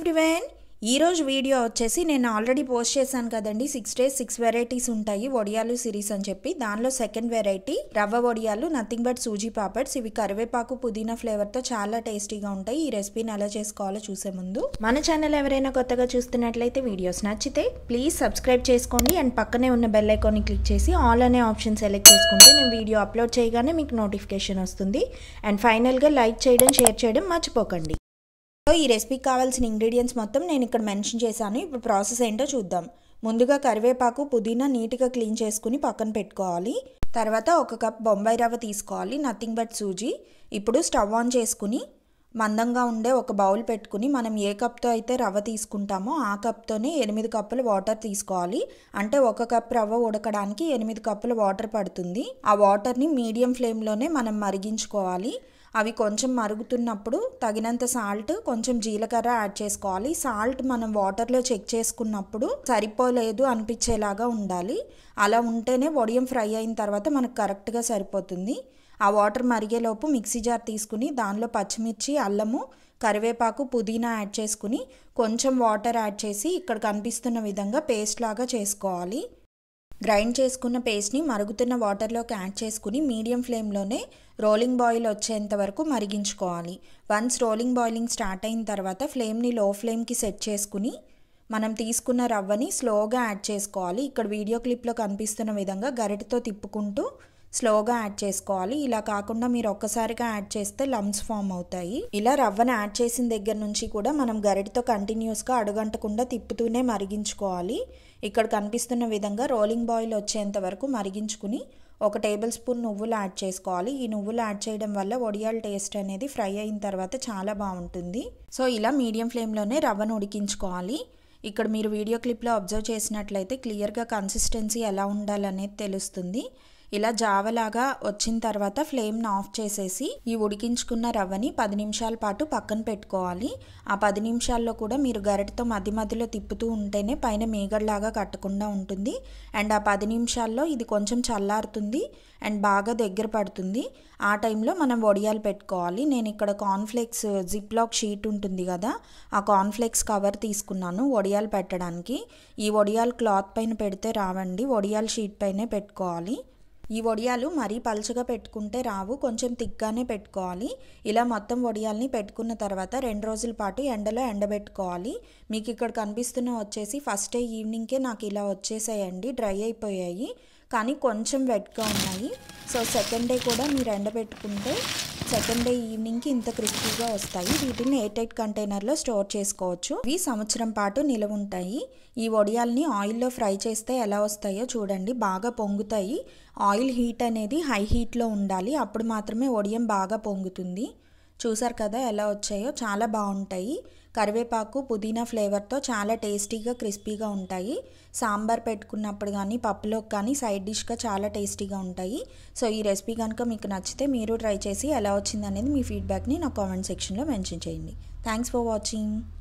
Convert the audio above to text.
everyone ఈరోజు video వచ్చేసి నేను ఆల్రెడీ పోస్ట్ చేశాను కదండి సిక్స్ డేస్ సిక్స్ వెరైటీస్ ఉంటాయి వడియాలు సిరీస్ అని చెప్పి దానిలో సెకండ్ వెరైటీ రవ్వ వడియాలు నథింగ్ బట్ సూజీ పాపడ్స్ ఇవి కరివేపాకు పుదీనా ఫ్లేవర్తో చాలా టేస్టీగా ఉంటాయి ఈ రెసిపీని ఎలా చేసుకోవాలో చూసే ముందు మన ఛానల్ ఎవరైనా కొత్తగా చూస్తున్నట్లయితే వీడియోస్ నచ్చితే ప్లీజ్ సబ్స్క్రైబ్ చేసుకోండి అండ్ పక్కనే ఉన్న బెల్ ఐకాన్ని క్లిక్ చేసి ఆల్ అనే ఆప్షన్ సెలెక్ట్ చేసుకుంటే నేను వీడియో అప్లోడ్ చేయగానే మీకు నోటిఫికేషన్ వస్తుంది అండ్ ఫైనల్గా లైక్ చేయడం షేర్ చేయడం మర్చిపోకండి సో ఈ రెసిపీకి కావాల్సిన ఇంగ్రీడియంట్స్ మొత్తం నేను ఇక్కడ మెన్షన్ చేశాను ఇప్పుడు ప్రాసెస్ ఏంటో చూద్దాం ముందుగా కరివేపాకు పుదీనా నీట్గా క్లీన్ చేసుకుని పక్కన పెట్టుకోవాలి తర్వాత ఒక కప్ బొంబాయి రవ్వ తీసుకోవాలి నథింగ్ బట్ సూజీ ఇప్పుడు స్టవ్ ఆన్ చేసుకుని మందంగా ఉండే ఒక బౌల్ పెట్టుకుని మనం ఏ కప్తో అయితే రవ్వ తీసుకుంటామో ఆ కప్తోనే ఎనిమిది కప్పుల వాటర్ తీసుకోవాలి అంటే ఒక కప్ రవ్వ ఉడకడానికి ఎనిమిది కప్పుల వాటర్ పడుతుంది ఆ వాటర్ని మీడియం ఫ్లేమ్లోనే మనం మరిగించుకోవాలి అవి కొంచెం మరుగుతున్నప్పుడు తగినంత సాల్ట్ కొంచెం జీలకర్ర యాడ్ చేసుకోవాలి సాల్ట్ మనం వాటర్లో చెక్ చేసుకున్నప్పుడు సరిపోలేదు అనిపించేలాగా ఉండాలి అలా ఉంటేనే వడియం ఫ్రై అయిన తర్వాత మనకు కరెక్ట్గా సరిపోతుంది ఆ వాటర్ మరిగేలోపు మిక్సీ జార్ తీసుకుని దానిలో పచ్చిమిర్చి అల్లము కరివేపాకు పుదీనా యాడ్ చేసుకుని కొంచెం వాటర్ యాడ్ చేసి ఇక్కడ కనిపిస్తున్న విధంగా పేస్ట్ లాగా చేసుకోవాలి గ్రైండ్ చేసుకున్న పేస్ట్ని మరుగుతున్న వాటర్లోకి యాడ్ చేసుకుని మీడియం ఫ్లేమ్లోనే రోలింగ్ బాయిల్ వచ్చేంత వరకు మరిగించుకోవాలి వన్స్ రోలింగ్ బాయిలింగ్ స్టార్ట్ అయిన తర్వాత ఫ్లేమ్ని లో ఫ్లేమ్కి సెట్ చేసుకుని మనం తీసుకున్న రవ్వని స్లోగా యాడ్ చేసుకోవాలి ఇక్కడ వీడియో క్లిప్లో కనిపిస్తున్న విధంగా గరిటతో తిప్పుకుంటూ స్లోగా యాడ్ చేసుకోవాలి ఇలా కాకుండా మీరు ఒక్కసారిగా యాడ్ చేస్తే లమ్స్ ఫామ్ అవుతాయి ఇలా రవ్వను యాడ్ చేసిన దగ్గర నుంచి కూడా మనం గరిటతో కంటిన్యూస్గా అడుగంటకుండా తిప్పుతూనే మరిగించుకోవాలి ఇక్కడ కనిపిస్తున్న విధంగా రోలింగ్ బాయిల్ వచ్చేంత వరకు మరిగించుకుని ఒక టేబుల్ స్పూన్ నువ్వులు యాడ్ చేసుకోవాలి ఈ నువ్వులు యాడ్ చేయడం వల్ల వడియాల టేస్ట్ అనేది ఫ్రై అయిన తర్వాత చాలా బాగుంటుంది సో ఇలా మీడియం ఫ్లేమ్లోనే రవ్వను ఉడికించుకోవాలి ఇక్కడ మీరు వీడియో క్లిప్లో అబ్జర్వ్ చేసినట్లయితే క్లియర్గా కన్సిస్టెన్సీ ఎలా ఉండాలనేది తెలుస్తుంది ఇలా జావలాగా వచ్చిన తర్వాత ఫ్లేమ్ని ఆఫ్ చేసేసి ఈ ఉడికించుకున్న రవ్వని పది నిమిషాల పాటు పక్కన పెట్టుకోవాలి ఆ పది నిమిషాల్లో కూడా మీరు గరిటతో మధ్య మధ్యలో తిప్పుతూ ఉంటేనే పైన మేగడ్లాగా కట్టకుండా ఉంటుంది అండ్ ఆ పది నిమిషాల్లో ఇది కొంచెం చల్లారుతుంది అండ్ బాగా దగ్గర పడుతుంది ఆ టైంలో మనం వడియాలు పెట్టుకోవాలి నేను ఇక్కడ కార్న్ఫ్లేక్స్ జిప్లాక్ షీట్ ఉంటుంది కదా ఆ కార్న్ఫ్లేక్స్ కవర్ తీసుకున్నాను వడియాలు పెట్టడానికి ఈ వడియాలు క్లాత్ పైన పెడితే రావండి వడియాల షీట్ పైనే పెట్టుకోవాలి ఈ వడియాలు మరీ పలుచగా పెట్టుకుంటే రావు కొంచెం తిక్గానే పెట్టుకోవాలి ఇలా మొత్తం వడియాల్ని పెట్టుకున్న తర్వాత రెండు రోజుల పాటు ఎండలో ఎండబెట్టుకోవాలి మీకు ఇక్కడ కనిపిస్తున్న వచ్చేసి ఫస్ట్ డే ఈవినింగ్కే నాకు ఇలా వచ్చేసాయండి డ్రై అయిపోయాయి కానీ కొంచెం వెట్గా ఉన్నాయి సో సెకండ్ డే కూడా మీరు ఎండబెట్టుకుంటే సెకండ్ డే ఈవినింగ్కి ఇంత క్రిస్పీగా వస్తాయి వీటిని ఎయిట్ ఎయిట్ కంటైనర్లో స్టోర్ చేసుకోవచ్చు ఇవి సంవత్సరం పాటు నిలవ ఉంటాయి ఈ వడియాల్ని ఆయిల్లో ఫ్రై చేస్తే ఎలా వస్తాయో చూడండి బాగా పొంగుతాయి ఆయిల్ హీట్ అనేది హై హీట్లో ఉండాలి అప్పుడు మాత్రమే వడియం బాగా పొంగుతుంది చూసారు కదా ఎలా వచ్చాయో చాలా బాగుంటాయి కరివేపాకు పుదీనా ఫ్లేవర్తో చాలా టేస్టీగా క్రిస్పీగా ఉంటాయి సాంబార్ పెట్టుకున్నప్పుడు కానీ పప్పులోకి కానీ సైడ్ డిష్గా చాలా టేస్టీగా ఉంటాయి సో ఈ రెసిపీ కనుక మీకు నచ్చితే మీరు ట్రై చేసి ఎలా వచ్చిందనేది మీ ఫీడ్బ్యాక్ని నా కామెంట్ సెక్షన్లో మెన్షన్ చేయండి థ్యాంక్స్ ఫర్ వాచింగ్